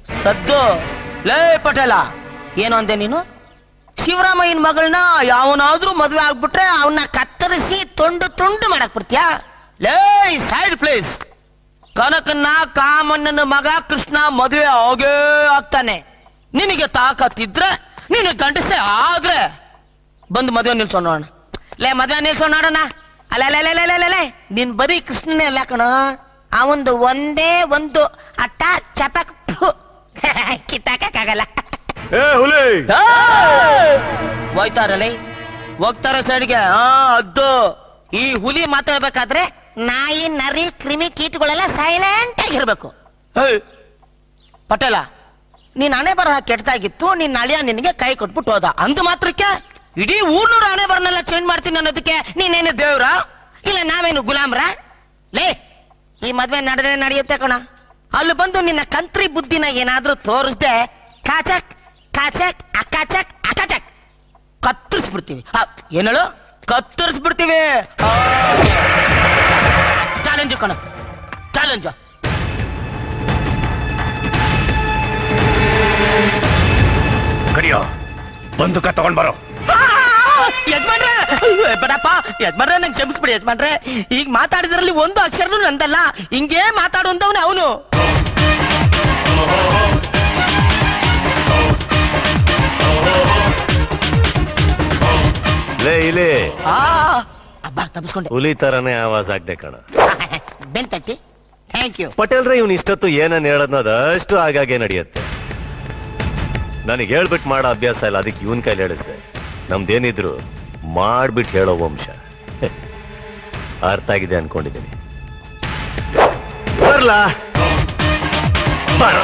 ಸದ್ದು ಲೇ ಪಟೇಲ ಏನು ಅಂದೆ ನೀನು ಶಿವರಾಮಯ್ಯನ ಮಗಳನ್ನ ಯಾವನಾದ್ರೂ ಮದುವೆ ಆಗ್ಬಿಟ್ರೆ ಅವನ್ನ ಕತ್ತರಿಸಿ ತುಂಡು ತುಂಡು ಮಾಡಕ್ ಬಿಡ್ತೀಯಾ ಲೇ ಸೈಡ್ ಪ್ಲೇಸ್ ಕನಕನ್ನ ಕಾಮಣ್ಣನ ಮಗ ಕೃಷ್ಣ ಮದುವೆ ಆಗೇ ಆಗ್ತಾನೆ ನಿನಗೆ ತಾಕತ್ತಿದ್ರೆ ನಿನಗೆ ಗಂಡಸೆ ಆದ್ರೆ ಬಂದು ಮದುವೆ ನಿಲ್ಸೋಣ ನೋಡೋಣ ಲೇ ಮದುವೆ ನಿಲ್ಸೋಣ ನೋಡೋಣ ಅಲ್ಲ ಅಲ್ಲ ಅಲ್ಲ ಅಲ್ಲ, ಅಲ್ಲ ಅಲ್ಲ ನಿನ್ ಬರೀ ಕೃಷ್ಣನೇ ಅಲ್ಲ ಕಣ ಅವಂದು ಒಂದೇ ಒಂದು ಅಟ್ಟ ಚಪಕ್ ಕಿತ್ತಾಕಕ್ಕಾಗಲ್ಲ ಏ ಹುಲಿ ಹೋಯ್ತಾರಲ್ಲ ಹೋಗ್ತಾರೆ ಸೈಡ್ಗೆ ಹಾ ಅದ್ದು ಈ ಹುಲಿ ಮಾತಾಡ್ಬೇಕಾದ್ರೆ ನಾಯಿ ನರಿ ಕ್ರಿಮಿ ಕೀಟಗಳೆಲ್ಲ ಸೈಲೆಂಟ್ ಆಗಿರ್ಬೇಕು ಹೇಯ್, ಪಟೇಲ ನೀನ್ ಹಣೆ ಬರಹ ಕೆಟ್ಟದಾಗಿತ್ತು ನಿನ್ನ ಅಳಿಯ ನಿನಗೆ ಕೈ ಕೊಟ್ಬಿಟ್ಟು ಹೋದ ಅಂದು ಮಾತ್ರಕ್ಕೆ ಇಡೀ ಊರ್ನೂರು ಹಣೆ ಬರನೆಲ್ಲ ಚೇಂಜ್ ಮಾಡ್ತೀನಿ ಅನ್ನೋದಕ್ಕೆ ನೀನೇನು ದೇವ್ರ ಇಲ್ಲ ನಾವೇನು ಗುಲಾಮ್ರ ಲೇ ಈ ಮದ್ವೆ ನಡೆದೇ ನಡೆಯುತ್ತೆ ಕಣ ಅಲ್ಲಿ ಬಂದು ನಿನ್ನ ಕಂತ್ರಿ ಬುದ್ಧಿನ ಏನಾದ್ರೂ ತೋರಿಸ್ದೆ ಕಾಚಕ್ ಕಾಚಕ್ ಅಕಾಚಕ್ ಅಕಾಚಕ್ ಕತ್ತರಿಸ್ಬಿಡ್ತೀವಿ ಆ, ಏನ್ ಹೇಳು ಕತ್ತರಿಸ್ಬಿಡ್ತೀವಿ ಚಾಲೆಂಜ್ ಕಣ ಚಾಲೆಂಜ್ ಕರಿಯೋ ಬಂದೂಕ ತಗೊಂಡ್ ಬರೋ ಯಜಮಾನ್ರೆ ಬೇಡಪ್ಪ ಯಜಮಾನ್ರೆ ನಂಗೆ ಕ್ಷಮಿಸ್ಬಿಡಿ ಯಜಮಾನ್ರೆ ಈಗ ಮಾತಾಡಿದ್ರಲ್ಲಿ ಒಂದು ಅಕ್ಷರನೂ ನಂದಲ್ಲ ಹಿಂಗೇ ಮಾತಾಡು ಅಂತವನೇ ಅವನು ಲೇ ಇಲ್ಲಿ ಅಬ್ಬಾ ತಪ್ಪಿಸ್ಕೊಂಡೆ ಹುಲಿ ತರನೇ ಆವಾಜ್ ಆಗ್ದೆ ಕಣ ಬೆನ್ ತಟ್ಟಿ ಥ್ಯಾಂಕ್ ಯು ಪಟೇಲ್ರೆ ಇವ್ನ ಇಷ್ಟೊತ್ತು ಏನನ್ ಹೇಳದ್ನೋ ಅಷ್ಟು ಆಗಾಗೆ ನಡೆಯುತ್ತೆ ನನಗೆ ಹೇಳ್ಬಿಟ್ಟು ಮಾಡೋ ಅಭ್ಯಾಸ ಇಲ್ಲ ಅದಕ್ಕೆ ಇವನ್ ಕೈಲಿ ಹೇಳಿಸ್ದೆ ನಮ್ದೇನಿದ್ರು ಮಾಡ್ಬಿಟ್ಟು ಹೇಳೋ ವಂಶ ಅರ್ಥ ಆಗಿದೆ ಅನ್ಕೊಂಡಿದ್ದೀನಿ ಬರ್ಲಾ ಬರೋ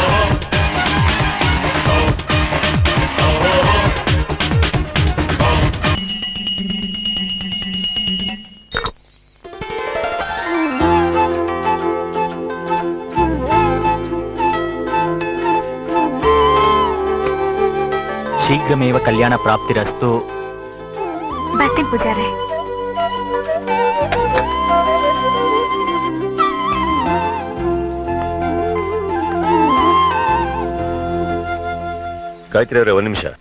ಶೀಘ್ರಮೇವ ಕಲ್ಯಾಣ ಪ್ರಾಪ್ತಿರಸ್ತು ಬರ್ತೀನಿ ಪೂಜಾರೆ ಗಾಯತ್ರಿ ಅವ್ರೆ ಒಂದ್ ನಿಮಿಷ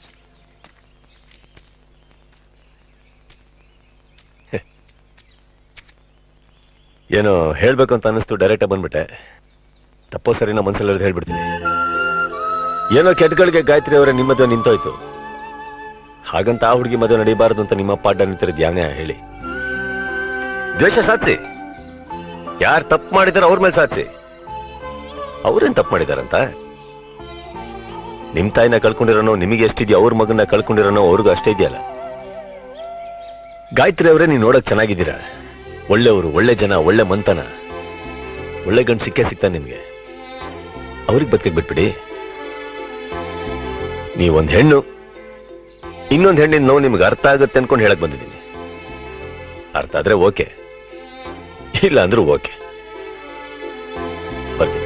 ಏನೋ ಹೇಳ್ಬೇಕು ಅಂತ ಅನ್ನಿಸ್ತು ಡೈರೆಕ್ಟ್ ಬಂದ್ಬಿಟ್ಟೆ ತಪ್ಪೋ ಸರಿ ನಾ ಮನ್ಸಲ್ಲಿ ಹೇಳ್ಬಿಡ್ತೀನಿ ಏನೋ ಕೆಟ್ಟಗಳಿಗೆ ಗಾಯತ್ರಿ ಅವರೇ ನಿಮ್ಮ ಮದುವೆ ನಿಂತೋಯ್ತು ಹಾಗಂತ ಆ ಹುಡುಗಿ ಮದುವೆ ನಡೀಬಾರದು ಅಂತ ನಿಮ್ಮ ಅಪ್ಪ ಅಡ್ಡ ನಿಂತಿರೋದು ಯಾನೇ ಹೇಳಿ ದ್ವೇಷ ಸಾಧಿಸಿ ಯಾರು ತಪ್ಪು ಮಾಡಿದಾರೆ ಅವ್ರ ಮೇಲೆ ಸಾಧಿಸಿ ಅವ್ರೇನ್ ತಪ್ಪು ಮಾಡಿದಾರಂತ ನಿಮ್ ತಾಯಿನ ಕಳ್ಕೊಂಡಿರೋನೋ ನಿಮಗೆ ಎಷ್ಟಿದ್ಯೋ ಅವ್ರ ಮಗನ ಕಳ್ಕೊಂಡಿರೋನೋ ಅವ್ರಿಗೂ ಅಷ್ಟೇ ಇದೆಯಲ್ಲ ಗಾಯತ್ರಿ ಅವರೇ ನೀವು ನೋಡಕ್ ಚೆನ್ನಾಗಿದ್ದೀರಾ ಒಳ್ಳೆಯವರು ಒಳ್ಳೆ ಜನ ಒಳ್ಳೆ ಮಂತನ ಒಳ್ಳೆ ಗಂಡು ಸಿಕ್ಕೇ ಸಿಗ್ತಾನೆ ನಿಮ್ಗೆ ಅವ್ರಿಗೆ ಬದುಕಕ್ ಬಿಟ್ಬಿಡಿ ನೀವೊಂದ್ ಹೆಣ್ಣು ಇನ್ನೊಂದ್ ಹೆಣ್ಣಿನ ನೋವು ನಿಮ್ಗೆ ಅರ್ಥ ಆಗುತ್ತೆ ಅನ್ಕೊಂಡು ಹೇಳಕ್ ಬಂದಿದ್ದೀನಿ ಅರ್ಥ ಆದ್ರೆ ಓಕೆ ಇಲ್ಲ ಅಂದ್ರೂ ಓಕೆ ಬರ್ತೀನಿ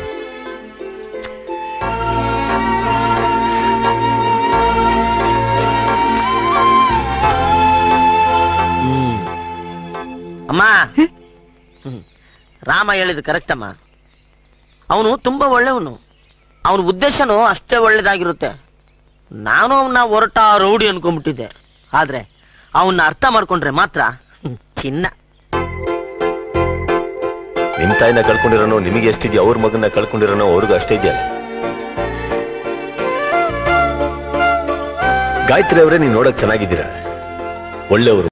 ಹ್ಮ್. ಅಮ್ಮ ಹ್ಮ್. ರಾಮ ಹೇಳಿದ ಕರೆಕ್ಟ್ ಅಮ್ಮ ಅವನು ತುಂಬಾ ಒಳ್ಳೆಯವನು ಅವನ ಉದ್ದೇಶನೂ ಅಷ್ಟೇ ಒಳ್ಳೇದಾಗಿರುತ್ತೆ ನಾನು ಅವನ್ನ ಹೊರಟ ರೌಡಿ ಅನ್ಕೊಂಡ್ಬಿಟ್ಟಿದ್ದೆ ಆದ್ರೆ ಅವನ್ನ ಅರ್ಥ ಮಾಡ್ಕೊಂಡ್ರೆ ಮಾತ್ರ ಹ್ಮ್, ಚಿನ್ನ ನಿಮ್ ತಾಯಿನ ಕಳ್ಕೊಂಡಿರೋನೋ ನಿಮಗೆ ಎಷ್ಟಿದ್ಯೋ ಅವ್ರ ಮಗನ ಕಳ್ಕೊಂಡಿರೋನೋ ಅವ್ರಿಗೂ ಅಷ್ಟೇ ಇದೆಯಲ್ಲ ಗಾಯತ್ರಿ ಅವರೇ ನೀವು ನೋಡಕ್ ಚೆನ್ನಾಗಿದ್ದೀರಾ ಒಳ್ಳೆಯವರು